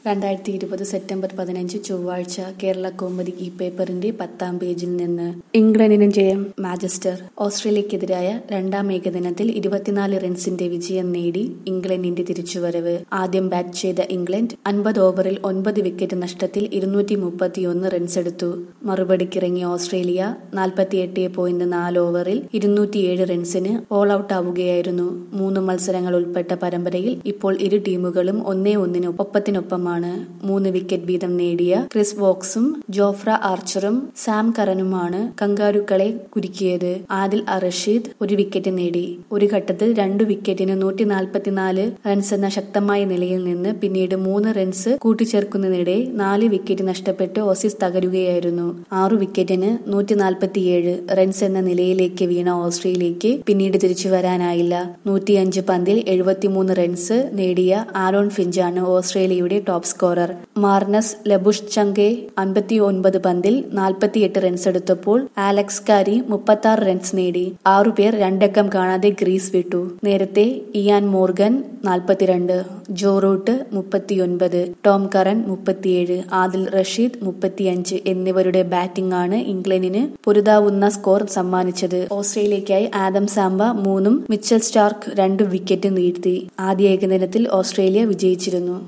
രണ്ടായിരത്തി ഇരുപത് സെപ്റ്റംബർ പതിനഞ്ച് ചൊവ്വാഴ്ച കേരള കൗമുദി ഈ പേപ്പറിന്റെ പത്താം പേജിൽ നിന്ന് ഇംഗ്ലണ്ടിന് ജയം മാഞ്ചസ്റ്റർ ഓസ്ട്രേലിയക്കെതിരായ രണ്ടാം ഏകദിനത്തിൽ ഇരുപത്തിനാല് റൺസിന്റെ വിജയം നേടി ഇംഗ്ലണ്ടിന്റെ തിരിച്ചുവരവ് ആദ്യം ബാറ്റ് ചെയ്ത ഇംഗ്ലണ്ട് അൻപത് ഓവറിൽ ഒൻപത് വിക്കറ്റ് നഷ്ടത്തിൽ ഇരുന്നൂറ്റി മുപ്പത്തിയൊന്ന് റൺസെടുത്തു മറുപടിക്കിറങ്ങിയ ഓസ്ട്രേലിയ നാൽപ്പത്തിയെട്ട് പോയിന്റ് നാല് ഓവറിൽ ഇരുന്നൂറ്റിയേഴ് റൺസിന് ഓൾ ഔട്ട് ആവുകയായിരുന്നു മൂന്ന് മത്സരങ്ങൾ ഉൾപ്പെട്ട പരമ്പരയിൽ ഇപ്പോൾ ഇരു ടീമുകളും ഒന്നേ ഒന്നിന് ഒപ്പത്തിനൊപ്പമാണ് മൂന്ന് വിക്കറ്റ് വീതം നേടിയ ക്രിസ് വോക്സും ജോഫ്ര ആർച്ചറും സാം കറനുമാണ് കങ്കാരുക്കളെ കുരുക്കിയത് ആദിൽ അറഷീദ് ഒരു വിക്കറ്റ് നേടി ഒരു ഘട്ടത്തിൽ രണ്ടു വിക്കറ്റിന് നൂറ്റി നാൽപ്പത്തിനാല് റൺസ് എന്ന ശക്തമായ നിലയിൽ നിന്ന് പിന്നീട് മൂന്ന് റൺസ് കൂട്ടിച്ചേർക്കുന്നതിനിടെ നാല് വിക്കറ്റ് നഷ്ടപ്പെട്ട് ഓസീസ് തകരുകയായിരുന്നു ആറു വിക്കറ്റിന് നൂറ്റി നാൽപ്പത്തിയേഴ് റൺസ് എന്ന നിലയിലേക്ക് വീണ ഓസ്ട്രേലിയക്ക് പിന്നീട് തിരിച്ചു വരാനായില്ല നൂറ്റിയഞ്ച് പന്തിൽ എഴുപത്തിമൂന്ന് റൺസ് നേടിയ ആരോൺ ഫിഞ്ചാണ് ഓസ്ട്രേലിയയുടെ top scorer Marnus Labuschagne അൻപത്തി ഒൻപത് പന്തിൽ നാൽപ്പത്തിയെട്ട് റൺസ് എടുത്തപ്പോൾ ആലക്സ് കാരി മുപ്പത്തി ആറ് റൺസ് നേടി ആറുപേർ രണ്ടക്കം കാണാതെ ഗ്രീസ് വിട്ടു നേരത്തെ ഇയാൻ മോർഗൻ നാൽപ്പത്തിരണ്ട് ജോ റൂട്ട് മുപ്പത്തിയൊൻപത് ടോം കറൻ മുപ്പത്തിയേഴ് ആദിൽ റഷീദ് മുപ്പത്തിയഞ്ച് എന്നിവരുടെ ബാറ്റിംഗ് ആണ് ഇംഗ്ലണ്ടിന് പൊരുതാവുന്ന സ്കോർ സമ്മാനിച്ചത് ഓസ്ട്രേലിയയ്ക്കായി ആദം സാംബ മൂന്നും മിച്ചൽ സ്റ്റാർക്ക് രണ്ടും വിക്കറ്റ് വീഴ്ത്തി ആദ്യ ഏകദിനത്തിൽ ഓസ്ട്രേലിയ വിജയിച്ചിരുന്നു